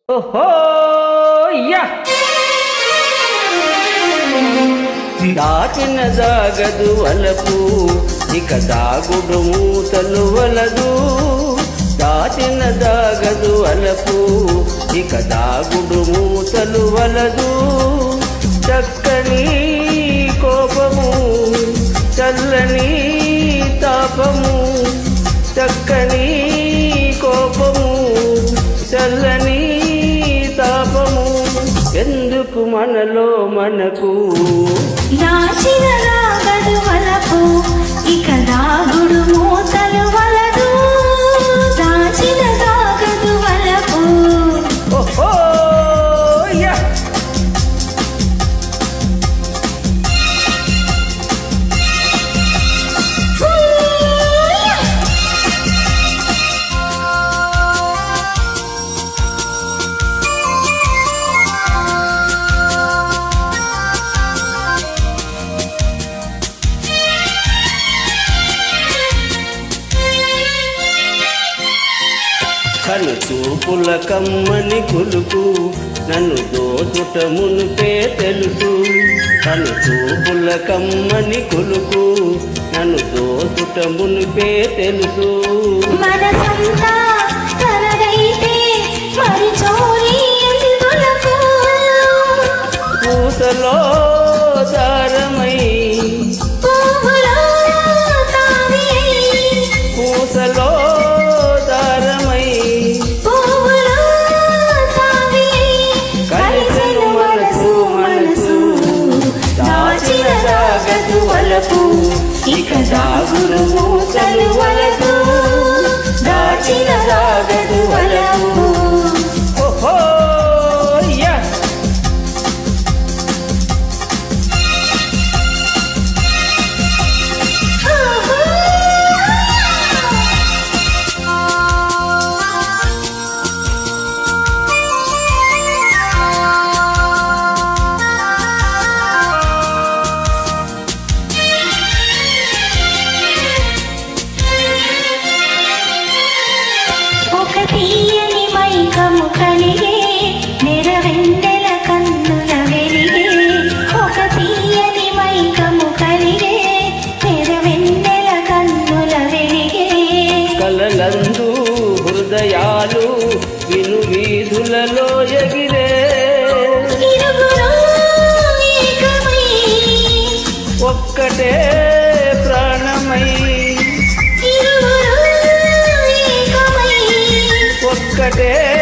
ఓహో యా దాటిన దాగదు వలపు ఇక దాగుడు మూతలు వలదు దాటిన దాగదు వలపు ఇక దాగుడు మూతలు వలదు చక్కని కోపము చల్లని తాపము చక్కని కోపము చల్లని తాపము ఎందుకు మనలో మనకు దాచిన రాగదు వలపు ఇక దాగుడు మూతలు వలదు దాచిన రాగదు వలపు ఓహో యా కను చూపుల కమ్మని కులుకు నన్ను దోచుట మునుపే తెలుసు కను చూపుల కమ్మని కులుకు నన్ను దోచుట మునుపే తెలుసు మనసంతా తనదైతే మరి చోరీ ఎందులకు పూసలో దారమై పువ్వులో తావి పూసలో దారమై పువ్వులో తావి కలిసెను మనసు మనసు దాచిన రాగదు వలపు ఇక దాగుడు మూతలు వలదు దాచిన రాగదు వలపు ఓహో యా ఒక తీయని మైకము కలిగే నెరవెన్నెల కన్నుల వెలిగే ఒక తీయని మైకము కలిగే నెరవెన్నెల కన్నుల వెలిగే కలలందు హృదయాలు విను వీధులలో ఎగిరే ఇరుగురు ఏకమై ఒక్కటే ప్రాణమై ఇరుగురు ఏకమై ఒక్కటే